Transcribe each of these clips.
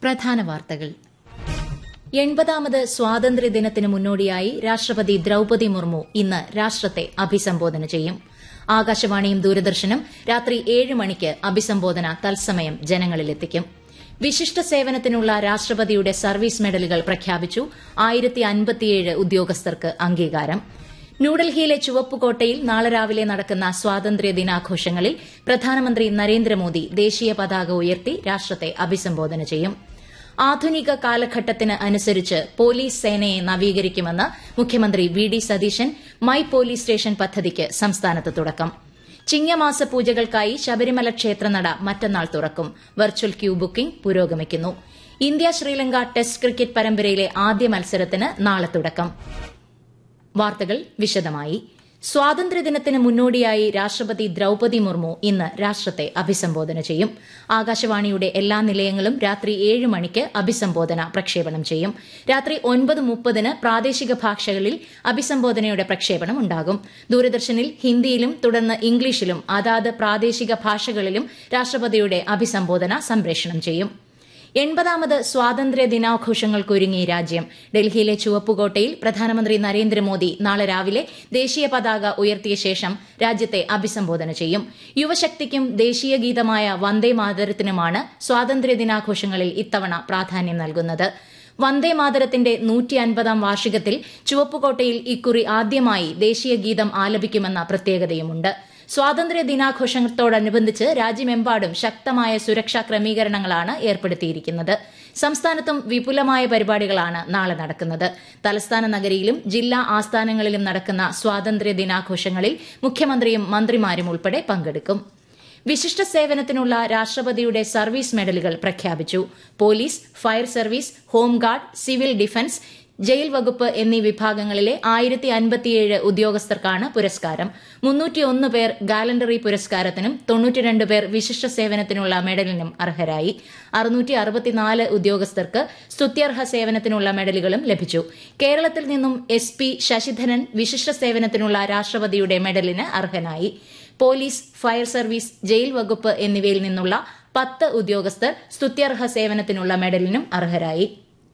പ്രധാന വാർത്തകൾ എൺപതാമത് സ്വാതന്ത്ര്യദിനത്തിന് മുന്നോടിയായി രാഷ്ട്രപതി ദ്രൌപതി മുർമു ഇന്ന് രാഷ്ട്രത്തെ അഭിസംബോധന ചെയ്യും ആകാശവാണിയും ദൂരദർശനും രാത്രി ഏഴ് മണിക്ക് അഭിസംബോധന തത്സമയം ജനങ്ങളിലെത്തിക്കും വിശിഷ്ട സേവനത്തിനുള്ള രാഷ്ട്രപതിയുടെ സർവീസ് മെഡലുകൾ പ്രഖ്യാപിച്ചു ആയിരത്തി അൻപത്തിയേഴ് ഉദ്യോഗസ്ഥർക്ക് അംഗീകാരം ന്യൂഡൽഹിയിലെ ചുവപ്പുകോട്ടയിൽ നാളെ രാവിലെ നടക്കുന്ന സ്വാതന്ത്ര്യ ദിനാഘോഷങ്ങളിൽ പ്രധാനമന്ത്രി നരേന്ദ്രമോദി ദേശീയ പതാക ഉയർത്തി രാഷ്ട്രത്തെ അഭിസംബോധന ചെയ്യും ആധുനിക കാലഘട്ടത്തിന് അനുസരിച്ച് പോലീസ് സേനയെ നവീകരിക്കുമെന്ന് മുഖ്യമന്ത്രി V D Satheesan my police station പദ്ധതിക്ക് സംസ്ഥാനത്ത് തുടക്കം ചിങ്ങമാസ പൂജകൾക്കായി ശബരിമല ക്ഷേത്രനട മറ്റന്നാൾ തുറക്കും വെർച്വൽ ക്യൂ ബുക്കിംഗ് പുരോഗമിക്കുന്നു ഇന്ത്യ ശ്രീലങ്ക ടെസ്റ്റ് ക്രിക്കറ്റ് പരമ്പരയിലെ ആദ്യ മത്സരത്തിന് നാളെ തുടക്കം വാർത്തകൾ വിശദമായി സ്വാതന്ത്ര്യദിനത്തിന് മുന്നോടിയായി രാഷ്ട്രപതി ദ്രൌപതി മുർമു ഇന്ന് രാഷ്ട്രത്തെ അഭിസംബോധന ചെയ്യും ആകാശവാണിയുടെ എല്ലാ നിലയങ്ങളും രാത്രി ഏഴ് മണിക്ക് അഭിസംബോധന പ്രക്ഷേപണം ചെയ്യും രാത്രി ഒൻപത് മുപ്പതിന് പ്രാദേശിക ഭാഷകളിൽ അഭിസംബോധനയുടെ പ്രക്ഷേപണം ഉണ്ടാകും ദൂരദർശനിൽ ഹിന്ദിയിലും തുടർന്ന് ഇംഗ്ലീഷിലും അതാത് പ്രാദേശിക ഭാഷകളിലും രാഷ്ട്രപതിയുടെ അഭിസംബോധന സംപ്രേഷണം ചെയ്യും എൺപതാമത് സ്വാതന്ത്ര്യ ദിനാഘോഷങ്ങൾക്കൊരുങ്ങി രാജ്യം ഡൽഹിയിലെ ചുവപ്പുകോട്ടയിൽ പ്രധാനമന്ത്രി നരേന്ദ്രമോദി നാളെ രാവിലെ ദേശീയ പതാക ഉയർത്തിയ ശേഷം രാജ്യത്തെ അഭിസംബോധന ചെയ്യും യുവശക്തിക്കും ദേശീയ ഗീതമായ വന്ദേ മാതരത്തിനുമാണ് സ്വാതന്ത്ര്യ ദിനാഘോഷങ്ങളിൽ ഇത്തവണ പ്രാധാന്യം നൽകുന്നത് വന്ദേ മാതരത്തിന്റെ നൂറ്റി അൻപതാം വാർഷികത്തിൽ ചുവപ്പുകോട്ടയിൽ ഇക്കുറി ആദ്യമായി ദേശീയ ഗീതം ആലപിക്കുമെന്ന പ്രത്യേകതയുമുണ്ട് സ്വാതന്ത്ര്യ ദിനാഘോഷത്തോടനുബന്ധിച്ച് രാജ്യമെമ്പാടും ശക്തമായ സുരക്ഷാ ക്രമീകരണങ്ങളാണ് ഏർപ്പെടുത്തിയിരിക്കുന്നത് സംസ്ഥാനത്തും വിപുലമായ പരിപാടികളാണ് നാളെ നടക്കുന്നത് തലസ്ഥാന നഗരിയിലും ജില്ലാ ആസ്ഥാനങ്ങളിലും നടക്കുന്ന സ്വാതന്ത്ര്യ ദിനാഘോഷങ്ങളിൽ മുഖ്യമന്ത്രിയും മന്ത്രിമാരും ഉൾപ്പെടെ പങ്കെടുക്കും വിശിഷ്ട സേവനത്തിനുള്ള രാഷ്ട്രപതിയുടെ സർവീസ് മെഡലുകൾ പ്രഖ്യാപിച്ചു police fire service home guard civil defence jail വകുപ്പ് എന്നീ വിഭാഗങ്ങളിലെ ആയിരത്തി അൻപത്തിയേഴ് ഉദ്യോഗസ്ഥർക്കാണ് പുരസ്കാരം മുന്നൂറ്റിയൊന്ന് പേർ ഗാലണ്ടറി പുരസ്കാരത്തിനും തൊണ്ണൂറ്റിരണ്ട് പേർ വിശിഷ്ട സേവനത്തിനുള്ള മെഡലിനും അർഹരായി അറുന്നൂറ്റി അറുപത്തിനാല് ഉദ്യോഗസ്ഥർക്ക് സ്തുത്യർഹ സേവനത്തിനുള്ള മെഡലുകളും ലഭിച്ചു കേരളത്തിൽ നിന്നും എസ് പി ശശിധരൻ വിശിഷ്ട സേവനത്തിനുള്ള രാഷ്ട്രപതിയുടെ മെഡലിന് അർഹനായി പോലീസ് ഫയർ സർവീസ് ജയിൽ വകുപ്പ് എന്നിവയിൽ നിന്നുള്ള പത്ത് ഉദ്യോഗസ്ഥർ സ്തുത്യർഹ സേവനത്തിനുള്ള മെഡലിനും അർഹരായി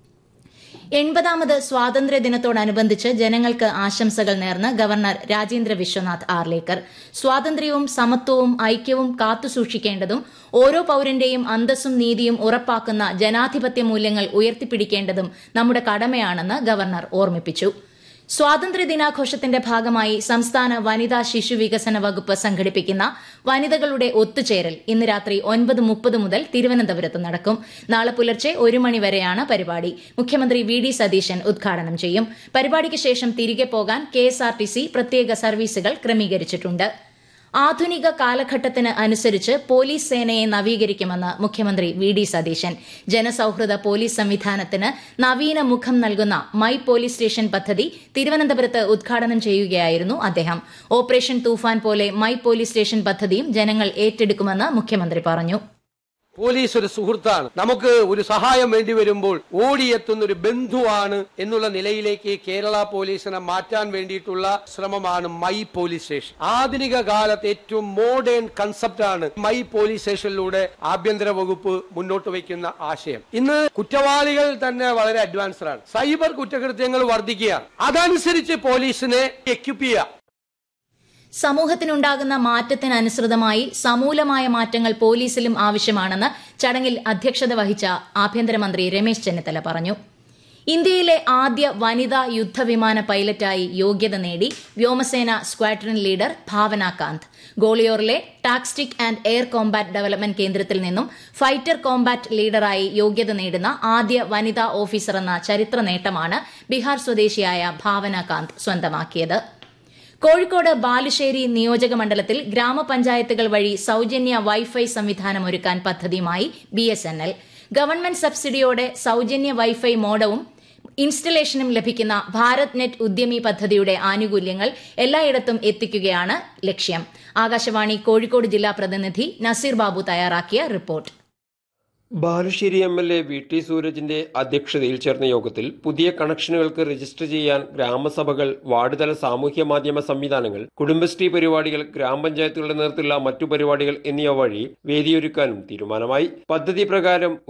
എൺപതാമത് സ്വാതന്ത്ര്യ ദിനത്തോടനുബന്ധിച്ച് ജനങ്ങൾക്ക് ആശംസകൾ നേർന്ന് ഗവർണർ രാജേന്ദ്ര വിശ്വനാഥ് ആർലേക്കർ സ്വാതന്ത്ര്യവും സമത്വവും ഐക്യവും കാത്തുസൂക്ഷിക്കേണ്ടതും ഓരോ പൌരന്റെയും അന്തസ്സും നീതിയും ഉറപ്പാക്കുന്ന ജനാധിപത്യ മൂല്യങ്ങൾ ഉയർത്തിപ്പിടിക്കേണ്ടതും നമ്മുടെ കടമയാണെന്ന് ഗവർണർ ഓർമ്മിപ്പിച്ചു സ്വാതന്ത്ര്യ ദിനാഘോഷത്തിന്റെ ഭാഗമായി സംസ്ഥാന വനിതാ ശിശു വികസന വകുപ്പ് സംഘടിപ്പിക്കുന്ന വനിതകളുടെ ഒത്തുചേരൽ ഇന്ന് രാത്രി ഒൻപത് മുപ്പത് മുതൽ തിരുവനന്തപുരത്ത് നടക്കും നാളെ പുലർച്ചെ ഒരു മണിവരെയാണ് പരിപാടി മുഖ്യമന്ത്രി വി ഡി സതീശൻ ഉദ്ഘാടനം ചെയ്യും പരിപാടിക്ക് ശേഷം തിരികെ പോകാൻ കെഎസ്ആർടിസി പ്രത്യേക സർവീസുകൾ ക്രമീകരിച്ചിട്ടുണ്ട് ആധുനിക കാലഘട്ടത്തിന് അനുസരിച്ച് പോലീസ് സേനയെ നവീകരിക്കുമെന്ന് മുഖ്യമന്ത്രി വി ഡി സതീശൻ ജനസൌഹൃദ പോലീസ് സംവിധാനത്തിന് നവീന മുഖം നൽകുന്ന മൈ പോലീസ് സ്റ്റേഷൻ പദ്ധതി തിരുവനന്തപുരത്ത് ഉദ്ഘാടനം ചെയ്യുകയായിരുന്നു അദ്ദേഹം ഓപ്പറേഷൻ തൂഫാൻ പോലെ മൈ പോലീസ് സ്റ്റേഷൻ പദ്ധതിയും ജനങ്ങൾ ഏറ്റെടുക്കുമെന്ന് മുഖ്യമന്ത്രി പറഞ്ഞു പോലീസ് ഒരു സുഹൃത്താണ് നമുക്ക് ഒരു സഹായം വേണ്ടി വരുമ്പോൾ ഓടിയെത്തുന്ന ഒരു ബന്ധുവാണ് എന്നുള്ള നിലയിലേക്ക് കേരള പോലീസിനെ മാറ്റാൻ വേണ്ടിയിട്ടുള്ള ശ്രമമാണ് മൈ പോലീസ് സ്റ്റേഷൻ ആധുനിക കാലത്ത് ഏറ്റവും മോഡേൺ കൺസെപ്റ്റാണ് മൈ പോലീസ് സ്റ്റേഷനിലൂടെ ആഭ്യന്തര വകുപ്പ് മുന്നോട്ട് വയ്ക്കുന്ന ആശയം ഇന്ന് കുറ്റവാളികൾ തന്നെ വളരെ അഡ്വാൻസ്ഡ് ആണ് സൈബർ കുറ്റകൃത്യങ്ങൾ വർദ്ധിക്കുകയാണ് അതനുസരിച്ച് പോലീസിനെ എക്യുപ്പ് ചെയ്യുക സമൂഹത്തിനുണ്ടാകുന്ന മാറ്റത്തിനനുസൃതമായി സമൂലമായ മാറ്റങ്ങൾ പോലീസിലും ആവശ്യമാണെന്ന് ചടങ്ങിൽ അധ്യക്ഷത വഹിച്ച ആഭ്യന്തരമന്ത്രി രമേശ് ചെന്നിത്തല പറഞ്ഞു ഇന്ത്യയിലെ ആദ്യ വനിതാ യുദ്ധവിമാന പൈലറ്റായി യോഗ്യത നേടി വ്യോമസേന സ്ക്വാഡ്രൺ ലീഡർ ഭാവന കാന്ത് ഗോളിയോറിലെ tactics and air combat development കേന്ദ്രത്തിൽ നിന്നും ഫൈറ്റർ കോമ്പാറ്റ് ലീഡറായി യോഗ്യത നേടുന്ന ആദ്യ വനിതാ ഓഫീസർ എന്ന ചരിത്ര നേട്ടമാണ് ബീഹാർ സ്വദേശിയായ ഭാവന കാന്ത് സ്വന്തമാക്കിയത് കോഴിക്കോട് ബാലുശ്ശേരി നിയോജക മണ്ഡലത്തിൽ ഗ്രാമപഞ്ചായത്തുകൾ വഴി സൌജന്യ വൈഫൈ സംവിധാനം ഒരുക്കാൻ പദ്ധതിയുമായി B S N L government സബ്സിഡിയോടെ സൌജന്യ വൈഫൈ മോഡവും ഇൻസ്റ്റലേഷനും ലഭിക്കുന്ന ഭാരത് നെറ്റ് ഉദ്യമി പദ്ധതിയുടെ ആനുകൂല്യങ്ങൾ എല്ലായിടത്തും എത്തിക്കുകയാണ് ലക്ഷ്യം ആകാശവാണി കോഴിക്കോട് ജില്ലാ പ്രതിനിധി നസീർ ബാബു തയ്യാറാക്കിയ report Balussery M L A V T സൂരജിന്റെ അധ്യക്ഷതയിൽ ചേർന്ന യോഗത്തിൽ പുതിയ കണക്ഷനുകൾക്ക് രജിസ്റ്റർ ചെയ്യാൻ ഗ്രാമസഭകൾ വാർഡ് തല സാമൂഹ്യ മാധ്യമ സംവിധാനങ്ങൾ കുടുംബശ്രീ പരിപാടികൾ ഗ്രാമപഞ്ചായത്തുകളുടെ നേതൃത്വത്തിലുള്ള മറ്റു പരിപാടികൾ എന്നിവ വഴി വേദിയൊരുക്കാനും തീരുമാനമായി പദ്ധതി പ്രകാരം